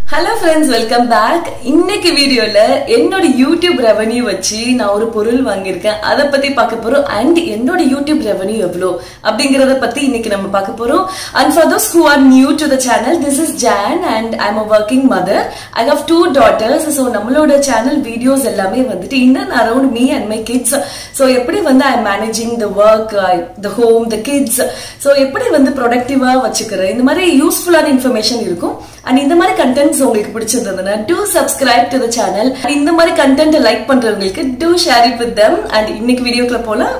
hello friends welcome back இன்னைக்கு வீடியோல என்னோட யூடியூப் ரெவன்யூ வச்சு நான் ஒரு பொருள் வாங்கியிருக்கேன் அதை பத்தி பார்க்க போறோம் அண்ட் என்னோட யூடியூப் ரெவன்யூ எவ்வளோ அப்படிங்கறத பத்தி இன்னைக்கு நம்ம பார்க்க போறோம் and for those who are new to the channel this is John and I am a working mother I have two daughters so நம்மளோட சேனல் வீடியோஸ் எல்லாமே வந்துட்டு in and around me and my kids so எப்படி வந்து I managing the work the home the kids so எப்படி வந்து ப்ரொடக்டிவா வச்சுக்கிறேன் இந்த மாதிரி யூஸ்ஃபுல்லான இன்ஃபர்மேஷன் இருக்கும் அண்ட் இந்த மாதிரி கண்டென்ட்ஸ் உங்களுக்கு பிடிச்சிருந்ததுன்னா to subscribe to the channel இந்த மாதிரி கண்டென்ட் லைக் பண்றவங்களுக்கு to share it with them and இன்னைக்கு வீடியோக்குள்ள போலாம்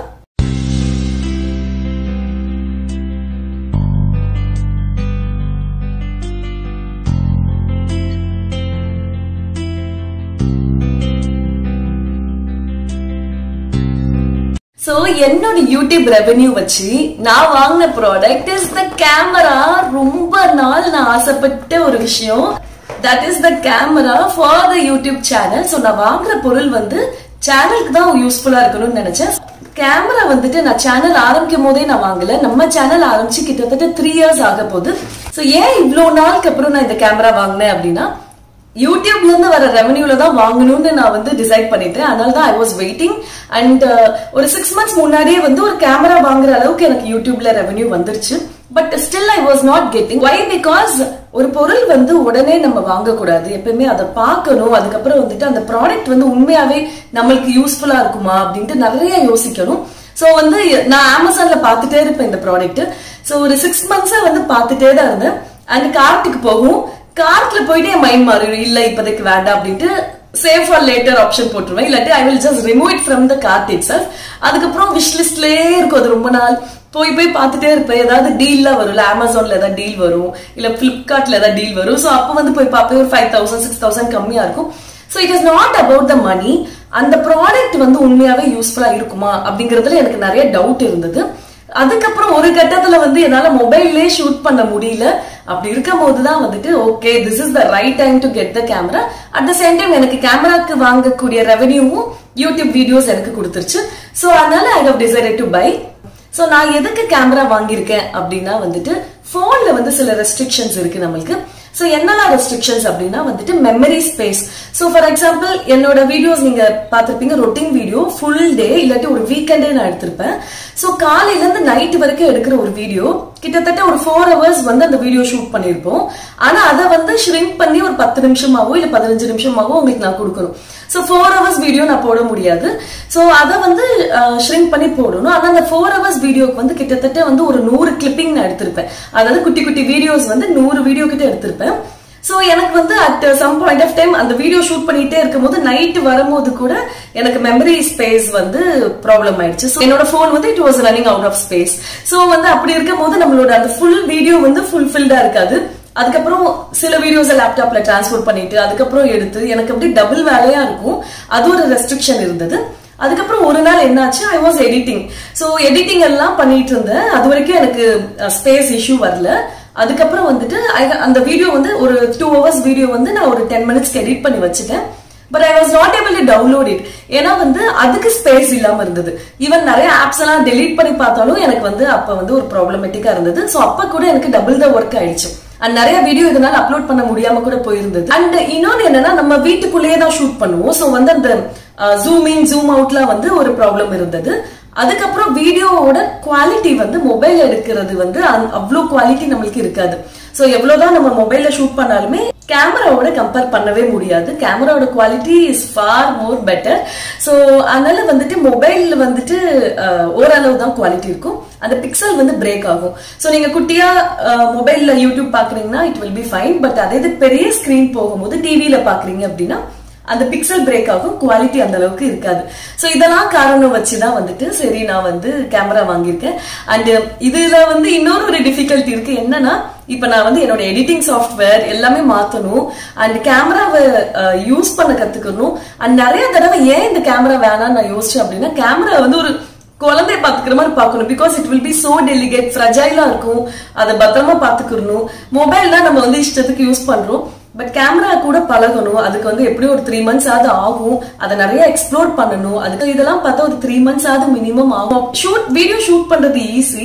சோ என்னோட யூடியூப் ரெவென்யூ வச்சு நான் வாங்கின ப்ராடக்ட் இஸ் த கேமரா ரொம்ப நாள் நான் ஆசைப்பட்ட ஒரு விஷயம் that is the camera for the YouTube channel so நான் வாங்குற பொருள் வந்து சேனலுக்கு தான் யூஸ்ஃபுல்லா இருக்கணும்னு நினைச்சேன் கேமரா வந்துட்டு நான் சேனல் ஆரம்பிக்கும் போதே நான் வாங்கல நம்ம சேனல் ஆரம்பிச்சு கிட்டத்தட்ட த்ரீ இயர்ஸ் ஆக போகுது சோ ஏன் இவ்வளவு நாளுக்கு அப்புறம் நான் இந்த கேமரா வாங்கினேன் அப்படின்னா யூடியூப்ல இருந்து வர ரெவன்யூல தான் வாங்கணும்னு நான் வந்து டிசைட் பண்ணிட்டேன் அதனால தான் ஐ வாஸ் வெயிட்டிங் அண்ட் ஒரு சிக்ஸ் மந்த்ஸ் முன்னாடியே வந்து ஒரு கேமரா வாங்குற அளவுக்கு எனக்கு யூடியூப்ல ரெவன்யூ வந்துருச்சு but still I was not getting why because ஒரு பொருள் வந்து உடனே நம்ம வாங்கக்கூடாது எப்பயுமே அதை பார்க்கணும் அதுக்கப்புறம் வந்துட்டு அந்த ப்ராடக்ட் வந்து உண்மையாவே நம்மளுக்கு யூஸ்ஃபுல்லா இருக்குமா அப்படின்ட்டு நிறைய யோசிக்கணும் சோ வந்து நான் அமேசான்ல பார்த்துட்டே இருப்பேன் இந்த ப்ராடக்ட் சோ ஒரு சிக்ஸ் மந்த்ஸா வந்து பார்த்துட்டே தான் இருந்தேன் அண்ட் கார்ட்டுக்கு போகும் கார்ட்ல போயிட்டு என் மைண்ட் மாறிடும் இல்ல இப்போதைக்கு வேண்டாம் அப்படின்ட்டு சேவ் ஃபார் லேட்டர் ஆப்ஷன் போட்டுருவேன் இல்லாட்டி I will just remove it from the cart itself அதுக்கப்புறம் விஷ் லிஸ்ட்லயே இருக்கும் அது ரொம்ப நாள் போய் போய் பார்த்துட்டே இருப்பேன் ஏதாவது டீல்லாம் வரும்ல அமேசான்ல ஏதாவது டீல் வரும் இல்ல பிளிப்கார்ட்ல ஏதாவது டீல் வரும் ஸோ அப்போ வந்து போய் பார்ப்பேன் ஒரு ஃபைவ் தௌசண்ட் சிக்ஸ் தௌசண்ட் கம்மியா இருக்கும் so it is not about the money அந்த ப்ராடக்ட் வந்து உண்மையாவே யூஸ்ஃபுல்லா இருக்குமா அப்படிங்கறதுல எனக்கு நிறைய டவுட் இருந்தது அதுக்கப்புறம் ஒரு கட்டத்துல வந்து என்னால மொபைல்லே ஷூட் பண்ண முடியல அப்படி இருக்கும் போதுதான் வந்துட்டு okay this is the right time to get the camera at the same time எனக்கு கேமராக்கு வாங்கக்கூடிய ரெவன்யூவும் யூடியூப் வீடியோஸ் எனக்கு கொடுத்துருச்சு ஸோ அதனால I have decided to buy so நான் எதுக்கு கேமரா வாங்கியிருக்கேன் அப்படின்னா வந்துட்டு போன்ல வந்து சில ரெஸ்ட்ரிக்ஷன்ஸ் இருக்கு நம்மளுக்கு ஸோ என்னெல்லாம் ரெஸ்ட்ரிக்ஷன்ஸ் அப்படின்னா வந்துட்டு memory space so for example என்னோட வீடியோஸ் நீங்க பார்த்துருப்பீங்க ரொட்டீன் வீடியோ ஃபுல் டே இல்லாட்டி ஒரு வீக்கெண்டே நான் எடுத்திருப்பேன் ஸோ காலையில இருந்து நைட் வரைக்கும் எடுக்கிற ஒரு வீடியோ கிட்டத்தட்ட ஒரு ஃபோர் ஹவர்ஸ் வந்து அந்த வீடியோ ஷூட் பண்ணியிருப்போம் ஆனா அதை வந்து ஷ்ரிங்க் பண்ணி ஒரு பத்து நிமிஷமாவோ இல்ல பதினஞ்சு நிமிஷமாவோ உங்களுக்கு நான் கொடுக்கணும் ஸோ ஃபோர் ஹவர்ஸ் வீடியோ நான் போட முடியாது ஸோ அதை வந்து ஷ்ரிங்க் பண்ணி போடணும் ஆனால் அந்த ஃபோர் ஹவர்ஸ் வீடியோக்கு வந்து கிட்டத்தட்ட வந்து ஒரு நூறு கிளிப்பிங் நான் எடுத்திருப்பேன் அதாவது குட்டி குட்டி வீடியோஸ் வந்து நூறு வீடியோ கிட்ட எடுத்திருப்பேன் ஸோ எனக்கு வந்து at some point of time அந்த வீடியோ ஷூட் பண்ணிட்டே இருக்கும்போது நைட் வரும்போது கூட எனக்கு மெமரி ஸ்பேஸ் வந்து ப்ராப்ளம் ஆயிடுச்சு ஸோ என்னோட ஃபோன் வந்து it was running out of space so வந்து அப்படி இருக்கும் போது நம்மளோட அந்த ஃபுல் வீடியோ வந்து ஃபுல்ஃபில்டா இருக்காது அதுக்கப்புறம் சில வீடியோஸை லேப்டாப்ல டிரான்ஸ்போர்ட் பண்ணிட்டு அதுக்கப்புறம் எடுத்து எனக்கு அப்படி டபுள் வேலையா இருக்கும் அது ஒரு ரெஸ்ட்ரிக்ஷன் இருந்தது அதுக்கப்புறம் ஒரு நாள் என்னாச்சு I was editing so editing எல்லாம் பண்ணிட்டு இருந்தேன் அது வரைக்கும் எனக்கு ஸ்பேஸ் இஷ்யூ வரல அதுக்கப்புறம் வந்துட்டு அந்த வீடியோ வந்து ஒரு டூ ஹவர்ஸ் வீடியோ வந்து நான் ஒரு டென் மினிட்ஸ்க்கு எடிட் பண்ணி வச்சுட்டேன் but I was not able to download it ஏன்னா வந்து அதுக்கு ஸ்பேஸ் இல்லாம இருந்தது ஈவன் நிறைய ஆப்ஸ் எல்லாம் டெலீட் பண்ணி பார்த்தாலும் எனக்கு வந்து அப்ப வந்து ஒரு ப்ராப்ளமேட்டிக்கா இருந்தது ஸோ அப்ப கூட எனக்கு டபுள் த ஒர்க் ஆயிடுச்சு அண்ட் நிறைய வீடியோ இதனால அப்லோட் பண்ண முடியாம கூட போயிருந்தது அண்ட் இன்னொன்னு என்னன்னா நம்ம வீட்டுக்குள்ளேயே தான் ஷூட் பண்ணுவோம் ஸோ வந்து அந்த ஜூம் இன் ஜூம் அவுட்ல வந்து ஒரு ப்ராப்ளம் இருந்தது அதுக்கப்புறம் வீடியோவோட குவாலிட்டி வந்து மொபைல் எடுக்கிறது வந்து அவ்வளோ குவாலிட்டி நம்மளுக்கு இருக்காது ஸோ எவ்வளவுதான் நம்ம மொபைல்ல ஷூட் பண்ணாலுமே கேமராவோட கம்பேர் பண்ணவே முடியாது கேமராவோட quality is far more better so அதனால வந்துட்டு மொபைல்ல வந்துட்டு ஓரளவு தான் குவாலிட்டி இருக்கும் அந்த பிக்சல் வந்து பிரேக் ஆகும் ஸோ நீங்க குட்டியா மொபைல்ல யூடியூப் பாக்குறீங்கன்னா it will be fine but அதே இது பெரிய ஸ்கிரீன் போகும்போது டிவியில பாக்குறீங்க அப்படின்னா அந்த பிக்சல் பிரேக் ஆகும் குவாலிட்டி அந்த அளவுக்கு இருக்காது ஸோ இதெல்லாம் காரணம் வச்சுதான் வந்துட்டு சரி நான் வந்து கேமரா வாங்கியிருக்கேன் அண்ட் இதுல வந்து இன்னொரு ஒரு டிஃபிகல்ட்டி இருக்கு என்னன்னா இப்ப நான் வந்து என்னோட எடிட்டிங் சாஃப்ட்வேர் எல்லாமே மாத்தணும் அண்ட் கேமராவை யூஸ் பண்ண கத்துக்கணும் அண்ட் நிறைய தடவை ஏன் இந்த கேமரா வேணாம்னு நான் யோசிச்சேன் அப்படின்னா கேமரா வந்து ஒரு குழந்தைய பாத்துக்கிற மாதிரி பார்க்கணும் because it will be so delicate ஃப்ரஜைலா இருக்கும் அதை பத்திரமா பாத்துக்கணும் மொபைல் தான் நம்ம வந்து இஷ்டத்துக்கு யூஸ் பண்றோம் பட் கேமரா கூட பழகணும் அதுக்கு வந்து எப்படியும் ஒரு த்ரீ மந்த்ஸ் ஆகுது ஆகும் அதை நிறைய எக்ஸ்ப்ளோர் பண்ணணும் அதுக்கு இதெல்லாம் பார்த்தா ஒரு த்ரீ மந்த்ஸ் ஆகுது மினிமம் ஆகும் ஷூட் வீடியோ ஷூட் பண்றது ஈஸி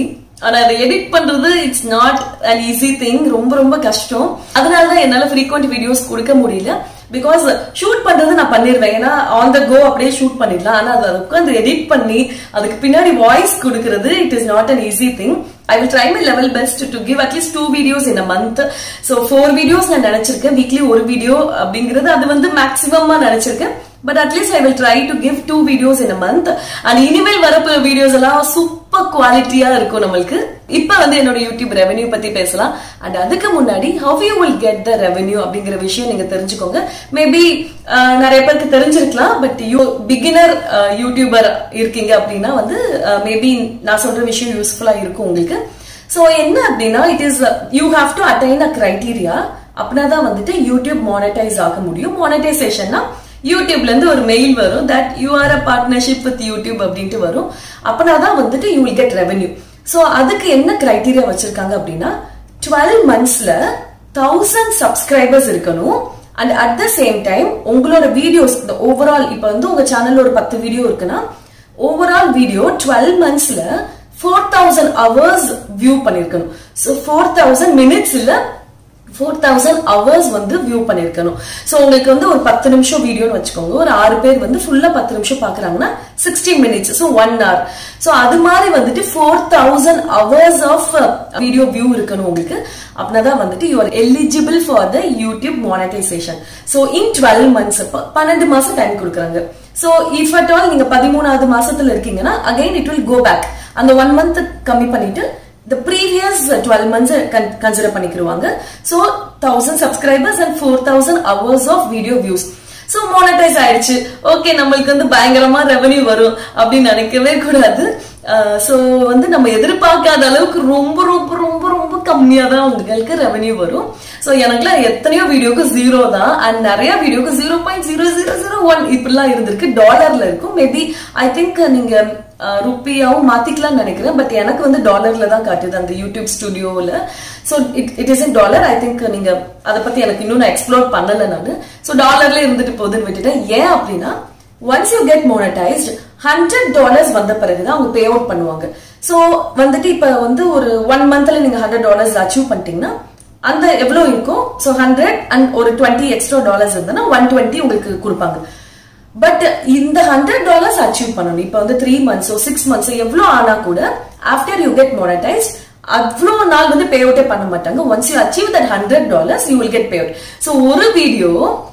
ஆனா அதை எடிட் பண்றது it's not an easy thing ரொம்ப ரொம்ப கஷ்டம் அதனால தான் என்னால ஃப்ரீக்வெண்ட் வீடியோஸ் கொடுக்க முடியல பிகாஸ் ஷூட் பண்றது நான் பண்ணிடுவேன் ஏன்னா ஆன் த கோ அப்படியே ஷூட் பண்ணிடலாம் ஆனா அதை உட்காந்து எடிட் பண்ணி அதுக்கு பின்னாடி வாய்ஸ் கொடுக்கறது it is not an easy thing I will try my level best to give at least two videos in a month so four videos நான் நினைச்சிருக்கேன் வீக்லி ஒரு வீடியோ அப்படிங்கிறது அது வந்து மேக்ஸிமமா நினைச்சிருக்கேன் but at least I will try to give two videos in a month and இனிமேல் வரப்போ வீடியோஸ் எல்லாம் சூப்பர் குவாலிட்டியா இருக்கும் நம்மளுக்கு இப்ப வந்து என்னோட யூடியூப் ரெவென்யூ பத்தி பேசலாம் அண்ட் அதுக்கு முன்னாடி how you will get the revenue அப்படிங்கிற விஷயம் நீங்க தெரிஞ்சுக்கோங்க மேபி நிறைய பேருக்கு தெரிஞ்சிருக்கலாம் பட் யூ பிகினர் யூடியூபர் இருக்கீங்க அப்படின்னா வந்து மேபி நான் சொல்ற விஷயம் யூஸ்ஃபுல்லா இருக்கும் உங்களுக்கு சோ என்ன அப்படின்னா it is you have to attain a criteria அப்படின்னா தான் வந்துட்டு யூடியூப் மானிட்டைஸ் ஆக முடியும் மானிட்டைசேஷன்னா யூடியூப்ல இருந்து ஒரு மெயில் வரும் that you are a partnership with YouTube அப்படின்ட்டு வரும் அப்பனா தான் வந்துட்டு you will get revenue so அதுக்கு என்ன கிரைட்டீரியா வச்சிருக்காங்க அப்படின்னா டுவெல் மந்த்ஸ்ல தௌசண்ட் சப்ஸ்கிரைபர்ஸ் இருக்கணும் and at the same time உங்களோட வீடியோஸ் இந்த ஓவரால் இப்போ வந்து உங்க சேனல்ல ஒரு பத்து வீடியோ இருக்குன்னா ஓவரால் வீடியோ டுவெல் மந்த்ஸ்ல ஃபோர் தௌசண்ட் ஹவர்ஸ் வியூ பண்ணிருக்கணும் ஸோ ஃபோர் தௌசண்ட் மினிட்ஸ் இல்ல ஃபோர் தௌசண்ட் ஹவர்ஸ் வந்து வியூ பண்ணிருக்கணும் ஸோ உங்களுக்கு வந்து ஒரு பத்து நிமிஷம் வீடியோன்னு வச்சுக்கோங்க ஒரு ஆறு பேர் வந்து ஃபுல்லா பத்து நிமிஷம் பாக்குறாங்கன்னா sixty minutes so one hour so அது மாதிரி வந்துட்டு four thousand hours of video view இருக்கணும் உங்களுக்கு அப்படின்னா வந்துட்டு you are eligible for the YouTube monetization so in twelve months பன்னெண்டு மாசம் டைம் கொடுக்குறாங்க ஸோ இஃப் அட் ஆல் நீங்க பதிமூணாவது மாசத்துல இருக்கீங்கன்னா again it will go back அந்த ஒன் மந்த் கம்மி பண்ணிட்டு the previous 12 months consider பண்ணிக்கிருவாங்க so 1000 subscribers and 4000 hours of video views so monetize ஆயிடுச்சு ஓகே நம்மளுக்கு வந்து பயங்கரமா ரெவன்யூ வரும் அப்படின்னு நினைக்கவே கூடாது சோ வந்து நம்ம எதிர்பார்க்காத அளவுக்கு ரொம்ப ரொம்ப ரொம்ப ரொம்ப கம்மியா தான் உங்களுக்கு ரெவன்யூ வரும் சோ எனக்குலாம் எத்தனையோ வீடியோக்கு ஜீரோ தான் அண்ட் நிறைய வீடியோக்கு zero point zero zero zero one இப்படிலாம் இருந்திருக்கு டாலர்ல இருக்கும் மேபி ஐ திங்க் நீங்க ருப்பியாவும் மாத்திக்கலாம்னு நினைக்கிறேன் பட் எனக்கு வந்து டாலர்ல தான் காட்டுது அந்த யூடியூப் ஸ்டுடியோவில் so it it is in dollar I think நீங்க அதை பத்தி எனக்கு இன்னும் நான் எக்ஸ்ப்ளோர் பண்ணல நான் ஸோ டாலர்ல இருந்துட்டு போகுதுன்னு விட்டுட்டேன் ஏன் அப்படின்னா once you get monetized hundred dollars வந்த பிறகுதான் அவங்க பே அவுட் பண்ணுவாங்க ஸோ வந்துட்டு இப்ப வந்து ஒரு ஒன் மந்த்ல நீங்க ஹண்ட்ரட் டாலர்ஸ் அச்சீவ் பண்ணிட்டீங்கன்னா அந்த எவ்வளவு இருக்கும் ஸோ ஹண்ட்ரட் அண்ட் ஒரு டுவெண்ட்டி எக்ஸ்ட்ரா டாலர்ஸ் இருந்ததுன்னா ஒன் டுவெண்ட்டி உங்களுக்கு கொடுப்பாங்க பட் இந்த ஹண்ட்ரட் டாலர்ஸ் அச்சீவ் பண்ணணும் இப்போ வந்து த்ரீ மந்த்ஸோ சிக்ஸ் மந்த்ஸோ எவ்வளோ ஆனா கூட ஆஃப்டர் யூ கெட் மோனடைஸ் அவ்வளோ நாள் வந்து பே அவுட்டே பண்ண மாட்டாங்க once you achieve that hundred dollars you will get pay out so ஒரு video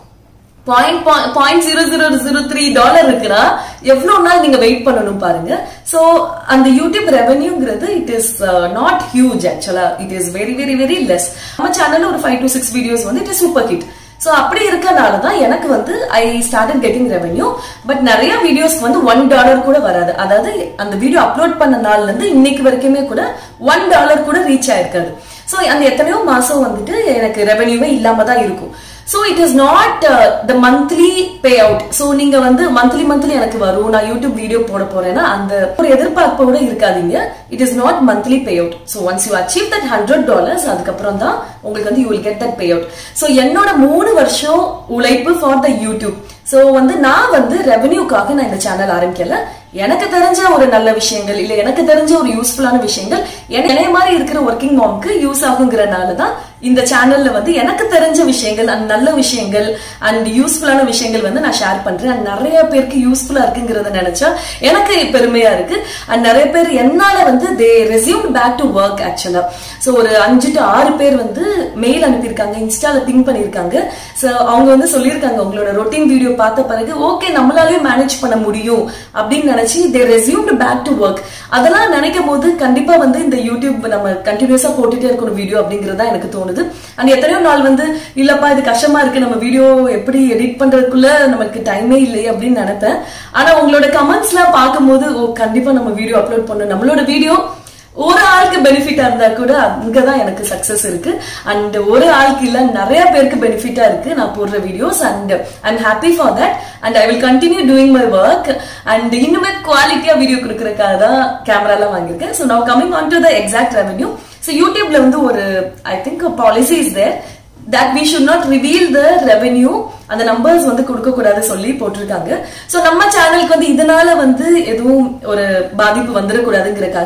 point point zero zero zero three dollar இருக்குன்னா எவ்வளவு நாள் நீங்க வெயிட் பண்ணணும் பாருங்க சோ அந்த யூடியூப் ரெவன்யூங்கிறது it is not huge actually it is very very very less நம்ம சேனல்ல ஒரு ஃபைவ் டு சிக்ஸ் வீடியோஸ் வந்து it is super hit so அப்படி இருக்கனால தான் எனக்கு வந்து I started getting revenue but நிறைய வீடியோஸ்க்கு வந்து ஒன் டாலர் கூட வராது அதாவது அந்த வீடியோ அப்லோட் பண்ண நாள்ல இருந்து இன்னைக்கு வரைக்குமே கூட ஒன் டாலர் கூட ரீச் ஆயிருக்காது சோ அந்த எத்தனையோ மாசம் வந்துட்டு எனக்கு ரெவென்யூவே இல்லாம தான் இருக்கும் so it is not the monthly pay out so நீங்க வந்து மந்த்லி மந்த்லி எனக்கு வரும் நான் யூடியூப் வீடியோ போட போறேன்னா அந்த ஒரு எதிர்பார்ப்போட இருக்காதீங்க it is not monthly pay out so once you achieve that hundred dollars அதுக்கப்புறம் தான் உங்களுக்கு வந்து you will get that pay out so என்னோட மூணு வருஷம் உழைப்பு ஃபார் த யூடியூப் ஸோ வந்து நான் வந்து ரெவன்யூக்காக நான் இந்த சேனல் ஆரம்பிக்கல எனக்கு தெரிஞ்ச ஒரு நல்ல விஷயங்கள் இல்ல எனக்கு தெரிஞ்ச ஒரு யூஸ்ஃபுல்லான விஷயங்கள் என்னைய மாதிரி இருக்கிற ஒர்க்கிங் மாம்க்கு யூஸ் ஆகுங்கிறனால தான் இந்த சேனல்ல வந்து எனக்கு தெரிஞ்ச விஷயங்கள் அண்ட் நல்ல விஷயங்கள் அண்ட் யூஸ்ஃபுல்லான விஷயங்கள் வந்து நான் ஷேர் பண்றேன் அண்ட் நிறைய பேருக்கு யூஸ்ஃபுல்லா இருக்குங்கிறத நினைச்சா எனக்கு பெருமையா இருக்கு அண்ட் நிறைய பேர் என்னால வந்து they resume back to work actually so ஒரு அஞ்சு டு ஆறு பேர் வந்து மெயில் அனுப்பியிருக்காங்க இன்ஸ்டால பிங் பண்ணியிருக்காங்க ஸோ அவங்க வந்து சொல்லியிருக்காங்க உங்களோட ரொட்டீன் வீடியோ பார்த்த பிறகு ஓகே நம்மளாலேயும் மேனேஜ் பண்ண முடியும் அப்படின்னு நினைச்சு they resumed back to work அதெல்லாம் நினைக்கும் போது கண்டிப்பா வந்து இந்த யூடியூப் நம்ம கண்டினியூஸா போட்டுட்டே இருக்கணும் வீடியோ அப்படிங்கறதா எனக்கு தோணுது அண்ட் எத்தனையோ நாள் வந்து இல்லப்பா இது கஷ்டமா இருக்கு நம்ம வீடியோ எப்படி எடிட் பண்றதுக்குள்ள நமக்கு டைமே இல்லையே அப்படின்னு நினைப்பேன் ஆனா உங்களோட கமெண்ட்ஸ் எல்லாம் பார்க்கும்போது ஓ கண்டிப்பா நம்ம வீடியோ அப்லோட் பண்ணணும் நம்மளோட வீடியோ ஒரு ஆளுக்கு பெனிஃபிட்டா இருந்தா கூட அங்கதான் எனக்கு சக்சஸ் இருக்கு அண்ட் ஒரு ஆளுக்கு இல்ல நிறைய பேருக்கு பெனிஃபிட்டா இருக்கு நான் போடுற videos and I'm happy for that and I will continue doing my work and இன்னுமே குவாலிட்டியா வீடியோ கொடுக்கறதுக்காக தான் கேமரா எல்லாம் வாங்கியிருக்கேன் ஸோ நான் coming on to the exact revenue so யூடியூப்ல வந்து ஒரு I think policy is there that we should not reveal the revenue அந்த நம்பர்ஸ் வந்து கொடுக்க கூடாது சொல்லி போட்டிருக்காங்க சோ நம்ம சேனலுக்கு வந்து இதனால வந்து எதுவும் ஒரு பாதிப்பு வந்துடக்கூடாதுங்கிறதுக்காக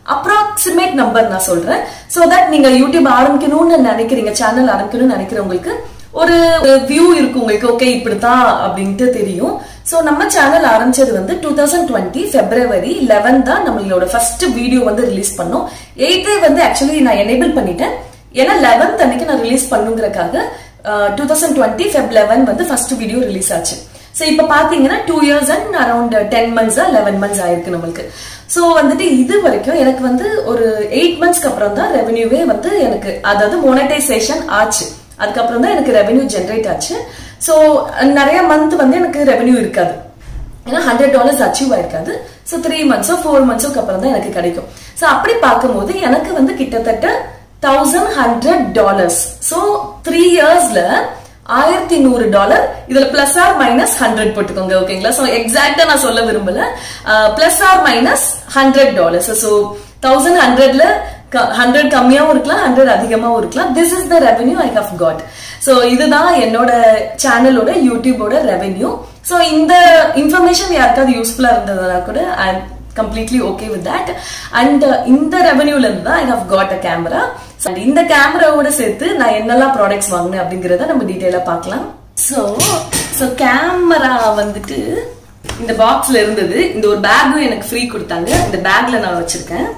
அப்ராக்சிமேட் நம்பர் நான் சொல்றேன் சோ தட் நீங்க யூடியூப் ஆரம்பிக்கணும்னு நினைக்கிறீங்க சேனல் ஆரம்பிக்கணும்னு நினைக்கிறவங்களுக்கு ஒரு வியூ இருக்கு உங்களுக்கு ஓகே இப்படித்தான் அப்படின்ட்டு தெரியும் சோ நம்ம சேனல் ஆரம்பிச்சது வந்து two thousand twenty February eleven தான் நம்மளோட ஃபர்ஸ்ட் வீடியோ வந்து ரிலீஸ் பண்ணோம் எயித்தே வந்து ஆக்சுவலி நான் எனேபிள் பண்ணிட்டேன் ஏன்னா லெவன்த் அன்னைக்கு நான் ரிலீஸ் பண்ணுங்கிறக்காக two thousand twenty Feb eleven வந்து ஃபர்ஸ்ட் வீடியோ ரிலீஸ் ஆச்சு ஸோ இப்போ பார்த்தீங்கன்னா two years and around ten months eleven months ஆயிருக்கு நம்மளுக்கு ஸோ வந்துட்டு இது வரைக்கும் எனக்கு வந்து ஒரு எயிட் மந்த்ஸ்க்கு அப்புறம் தான் ரெவன்யூவே வந்து எனக்கு அதாவது மோனடைசேஷன் ஆச்சு அதுக்கப்புறம் தான் எனக்கு ரெவன்யூ ஜென்ரேட் ஆச்சு ஸோ நிறைய மந்த் வந்து எனக்கு ரெவன்யூ இருக்காது ஏன்னா ஹண்ட்ரட் டாலர்ஸ் அச்சீவ் ஆயிருக்காது ஸோ த்ரீ மந்த்ஸோ ஃபோர் மந்த்ஸோக்கு அப்புறம் தான் எனக்கு கிடைக்கும் ஸோ அப்படி பார்க்கும்போது எனக்கு வந்து கிட்டத்தட்ட thousand hundred dollars so three இயர்ஸ்ல ஆயிரத்தி நூறு டாலர் இதுல பிளஸ் ஆர் மைனஸ் ஹண்ட்ரட் போட்டுக்கோங்க ஓகேங்களா ஸோ எக்ஸாக்டா நான் சொல்ல விரும்பல plus or minus hundred dollars so thousand ஹண்ட்ரட்ல ஹண்ட்ரட் கம்மியாவும் இருக்கலாம் ஹண்ட்ரட் அதிகமாவும் இருக்கலாம் this is the revenue I have got so இதுதான் என்னோட சேனலோட யூடியூபோட ரெவன்யூ ஸோ இந்த இன்ஃபர்மேஷன் யாருக்காவது யூஸ்ஃபுல்லா இருந்ததுனா கூட I completely okay with that and இந்த ரெவன்யூல இருந்து தான் I have got a camera and இந்த கேமராவோட சேர்த்து நான் என்னெல்லாம் ப்ராடக்ட்ஸ் வாங்கினேன் அப்படிங்கறத நம்ம டீட்டெயிலா பார்க்கலாம் ஸோ ஸோ கேமரா வந்துட்டு இந்த பாக்ஸ்ல இருந்தது இந்த ஒரு பேக்கும் எனக்கு ஃப்ரீ கொடுத்தாங்க இந்த பேக்ல நான் வச்சிருக்கேன்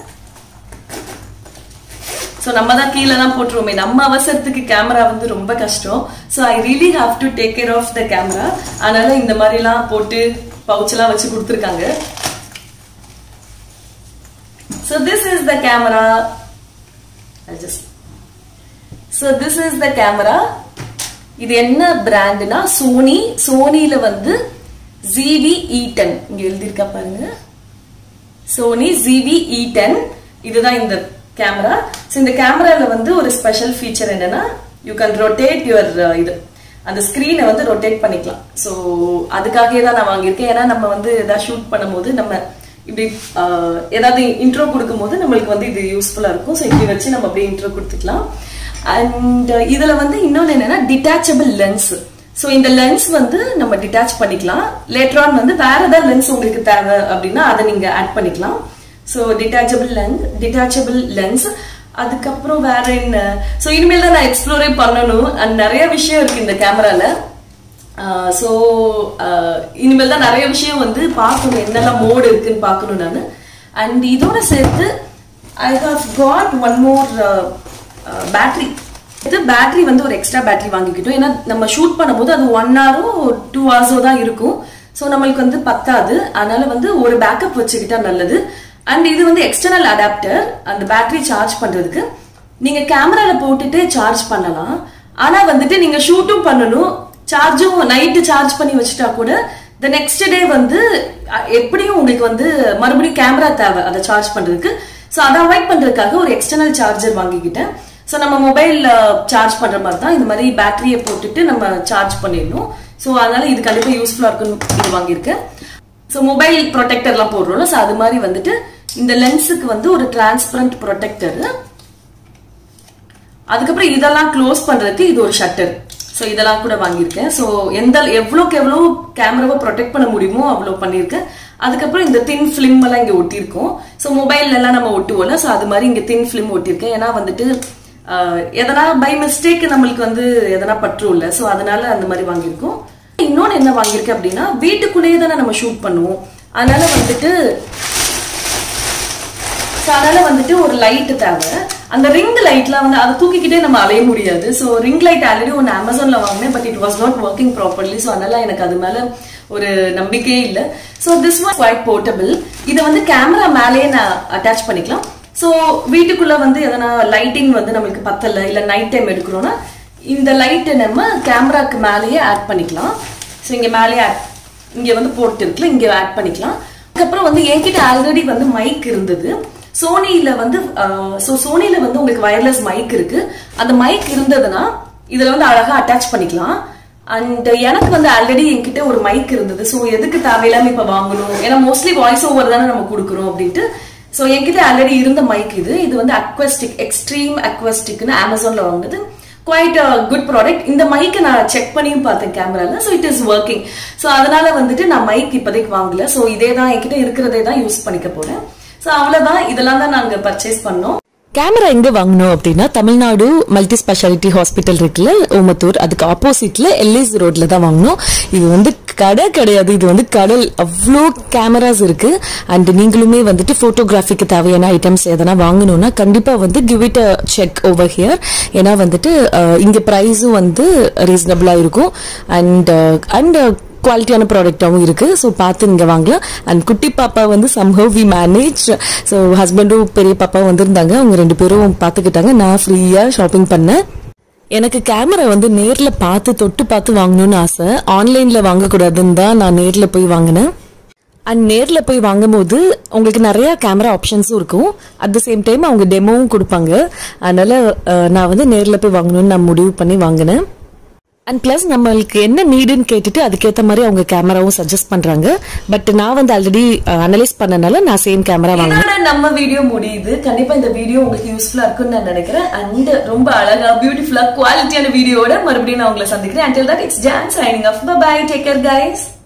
ஸோ நம்ம தான் கீழே தான் போட்டுருவோமே நம்ம அவசரத்துக்கு கேமரா வந்து ரொம்ப கஷ்டம் so I really have to take care of the camera அதனால இந்த மாதிரிலாம் போட்டு பவுச்செல்லாம் வச்சு கொடுத்துருக்காங்க so this is the camera just so this is the camera இது என்ன பிராண்டுனா சோனி சோனியில வந்து ஜிவி இ டென் இங்க எழுதியிருக்கா பாருங்க சோனி ஜிவி இ டென் இதுதான் இந்த கேமரா ஸோ இந்த கேமரால வந்து ஒரு ஸ்பெஷல் ஃபீச்சர் என்னன்னா யூ கேன் ரொட்டேட் யுவர் இது அந்த ஸ்க்ரீனை வந்து ரொட்டேட் பண்ணிக்கலாம் ஸோ அதுக்காகவே தான் நான் வாங்கியிருக்கேன் ஏன்னா நம்ம வந்து எதாவது ஷூட் பண்ணும்போது நம்ம இப்படி ஏதாவது இன்ட்ரோ கொடுக்கும்போது நம்மளுக்கு வந்து இது யூஸ்ஃபுல்லா இருக்கும் ஸோ இப்படி வச்சு நம்ம அப்படியே இன்ட்ரோ கொடுத்துக்கலாம் அண்ட் இதுல வந்து இன்னொன்று என்னன்னா டிட்டாச்சபிள் லென்ஸ் ஸோ இந்த லென்ஸ் வந்து நம்ம டிட்டாச் பண்ணிக்கலாம் லேட்டரான் வந்து வேற ஏதாவது லென்ஸ் உங்களுக்கு தேவை அப்படின்னா அதை நீங்க ஆட் பண்ணிக்கலாம் so detachable lens detachable lens அதுக்கப்புறம் வேற என்ன ஸோ இனிமேல் தான் நான் எக்ஸ்ப்ளோரே பண்ணணும் அண்ட் நிறைய விஷயம் இருக்கு இந்த கேமரால ஸோ இனிமேல் தான் நிறைய விஷயம் வந்து பார்க்கணும் என்னெல்லாம் மோடு இருக்குன்னு பார்க்கணும் நான் அண்ட் இதோட சேர்த்து I have got one more battery இது பேட்டரி வந்து ஒரு எக்ஸ்ட்ரா பேட்டரி வாங்கிக்கிட்டோம் ஏன்னா நம்ம ஷூட் பண்ணும்போது அது ஒன் ஹவரோ டூ ஹவர்ஸோ தான் இருக்கும் ஸோ நம்மளுக்கு வந்து பத்தாது அதனால வந்து ஒரு பேக்கப் வச்சுக்கிட்டா நல்லது அண்ட் இது வந்து எக்ஸ்டர்னல் அடாப்டர் அந்த பேட்டரி சார்ஜ் பண்றதுக்கு நீங்க கேமரால போட்டுட்டு சார்ஜ் பண்ணலாம் ஆனா வந்துட்டு நீங்க ஷூட்டும் பண்ணணும் சார்ஜும் நைட்டு சார்ஜ் பண்ணி வச்சுட்டா கூட த நெக்ஸ்ட் டே வந்து எப்படியும் உங்களுக்கு வந்து மறுபடியும் கேமரா தேவை அதை சார்ஜ் பண்றதுக்கு ஸோ அதை அவாய்ட் பண்றதுக்காக ஒரு எக்ஸ்டர்னல் சார்ஜர் வாங்கிக்கிட்டேன் ஸோ நம்ம மொபைல் சார்ஜ் பண்ற மாதிரி தான் இந்த மாதிரி பேட்டரியை போட்டுட்டு நம்ம சார்ஜ் பண்ணிடணும் ஸோ அதனால இது கண்டிப்பா யூஸ்ஃபுல்லா இருக்குன்னு இது வாங்கியிருக்கேன் ஸோ மொபைல் ப்ரொடெக்டர்லாம் போடுறோம்ல ஸோ அது மாதிரி வந்துட்டு இந்த லென்ஸுக்கு வந்து ஒரு டிரான்ஸ்பரண்ட் ப்ரொடெக்டர் அதுக்கப்புறம் இதெல்லாம் க்ளோஸ் பண்றதுக்கு இது ஒரு ஷட்டர் ஸோ இதெல்லாம் கூட வாங்கியிருக்கேன் ஸோ எந்த எவ்வளோக்கு எவ்வளோ கேமராவை ப்ரொடெக்ட் பண்ண முடியுமோ அவ்வளோ பண்ணியிருக்கேன் அதுக்கப்புறம் இந்த தின் ஃபிலிம் எல்லாம் இங்கே ஒட்டியிருக்கோம் ஸோ மொபைல்ல எல்லாம் நம்ம ஒட்டுவோம்ல ஸோ அது மாதிரி இங்கே தின் ஃபிலிம் ஒட்டியிருக்கேன் ஏன்னா வந்துட்டு எதனா பை மிஸ்டேக் நம்மளுக்கு வந்து எதனா பற்றும் இல்லை ஸோ அதனால அந்த மாதிரி வாங்கியிருக்கோம் இன்னொன்று என்ன வாங்கியிருக்கேன் அப்படின்னா வீட்டுக்குள்ளேயே தானே நம்ம ஷூட் பண்ணுவோம் அதனால வந்துட்டு ஸோ அதனால வந்துட்டு ஒரு லைட் தேவை அந்த ரிங் லைட்லாம் வந்து அதை தூக்கிக்கிட்டே நம்ம அலைய முடியாது ஸோ ரிங் லைட் ஆல்ரெடி ஒன்று அமேசான்ல வாங்கினேன் but it was not working properly so அதனால எனக்கு அது மேல ஒரு நம்பிக்கையே இல்லை so this was quite portable இதை வந்து கேமரா மேலேயே நான் அட்டாச் பண்ணிக்கலாம் ஸோ வீட்டுக்குள்ள வந்து எதனா லைட்டிங் வந்து நம்மளுக்கு பத்தல இல்லை நைட் டைம் எடுக்கிறோம்னா இந்த லைட்டை நம்ம கேமராக்கு மேலேயே ஆட் பண்ணிக்கலாம் ஸோ இங்கே மேலேயே ஆட் இங்கே வந்து போட்டு இருக்குல்ல இங்கே ஆட் பண்ணிக்கலாம் அதுக்கப்புறம் வந்து என்கிட்ட ஆல்ரெடி வந்து மைக் இருந்தது சோனியில வந்து ஸோ சோனியில வந்து உங்களுக்கு வயர்லெஸ் மைக் இருக்கு அந்த மைக் இருந்ததுன்னா இதுல வந்து அழகா அட்டாச் பண்ணிக்கலாம் அண்ட் எனக்கு வந்து ஆல்ரெடி என்கிட்ட ஒரு மைக் இருந்தது ஸோ எதுக்கு தேவையில்லாம இப்ப வாங்கணும் ஏன்னா மோஸ்ட்லி வாய்ஸ் ஓவர் தானே நம்ம கொடுக்குறோம் அப்படின்ட்டு ஸோ என்கிட்ட ஆல்ரெடி இருந்த மைக் இது இது வந்து அக்வஸ்டிக் எக்ஸ்ட்ரீம் அக்வஸ்டிக்னு அமேசான்ல வாங்கினது குவைட் குட் ப்ராடக்ட் இந்த மைக்கை நான் செக் பண்ணியும் பார்த்தேன் கேமரால so it is working so அதனால வந்துட்டு நான் மைக் இப்போதைக்கு வாங்கல ஸோ இதே தான் என்கிட்ட இருக்கிறதே தான் யூஸ் பண்ணிக்க போறேன் ஸோ அவ்வளவுதான் இதெல்லாம் தான் நாங்க பர்ச்சேஸ் பண்ணோம் கேமரா எங்க வாங்கணும் அப்படின்னா தமிழ்நாடு மல்டி ஸ்பெஷாலிட்டி ஹாஸ்பிட்டல் இருக்குல்ல ஓமத்தூர் அதுக்கு ஆப்போசிட்ல எல்ஏஸ் ரோட்ல தான் வாங்கணும் இது வந்து கடை கிடையாது இது வந்து கடல் அவ்வளோ கேமராஸ் இருக்கு அண்ட் நீங்களுமே வந்துட்டு போட்டோகிராஃபிக்கு தேவையான ஐட்டம்ஸ் எதனா வாங்கணும்னா கண்டிப்பா வந்து give it a check over here ஏன்னா வந்துட்டு அஹ், இங்க ப்ரைஸும் வந்து ரீசனபிளா இருக்கும் அண்ட் அண்ட் குவாலிட்டியான ப்ராடக்டாகவும் இருக்கு ஸோ பார்த்து நீங்க வாங்கலாம் அண்ட் குட்டி பாப்பா வந்து சம்ஹவ் வி மேனேஜ் ஸோ ஹஸ்பண்டும் பெரிய பாப்பா வந்திருந்தாங்க அவங்க ரெண்டு பேரும் பார்த்துக்கிட்டாங்க நான் ஃப்ரீயா ஷாப்பிங் பண்ணேன் எனக்கு கேமரா வந்து நேர்ல பார்த்து தொட்டு பார்த்து வாங்கணும்னு ஆசை ஆன்லைன்ல வாங்கக்கூடாதுன்னு தான் நான் நேர்ல போய் வாங்கினேன் அண்ட் நேர்ல போய் வாங்கும்போது உங்களுக்கு நிறைய கேமரா ஆப்ஷன்ஸும் இருக்கும் அட் த சேம் டைம் அவங்க டெமோவும் கொடுப்பாங்க அதனால அஹ், நான் வந்து நேர்ல போய் வாங்கணும்னு நான் முடிவு பண்ணி வாங்கினேன் அண்ட் ப்ளஸ் நம்மளுக்கு என்ன நீடுன்னு கேட்டுட்டு அதுக்கேற்ற மாதிரி அவங்க கேமராவும் சஜஸ்ட் பண்றாங்க பட் நான் வந்து ஆல்ரெடி அனலைஸ் பண்ணனால நான் சேம் கேமரா வாங்கினேன் இதோட நம்ம வீடியோ முடியுது கண்டிப்பா இந்த வீடியோ உங்களுக்கு யூஸ்ஃபுல்லா இருக்கும்னு நான் நினைக்கிறேன் அண்ட் ரொம்ப அழகா பியூட்டிஃபுல்லா குவாலிட்டியான வீடியோட மறுபடியும் நான் உங்களை சந்திக்கிறேன் until that it's Jan signing off bye bye take care guys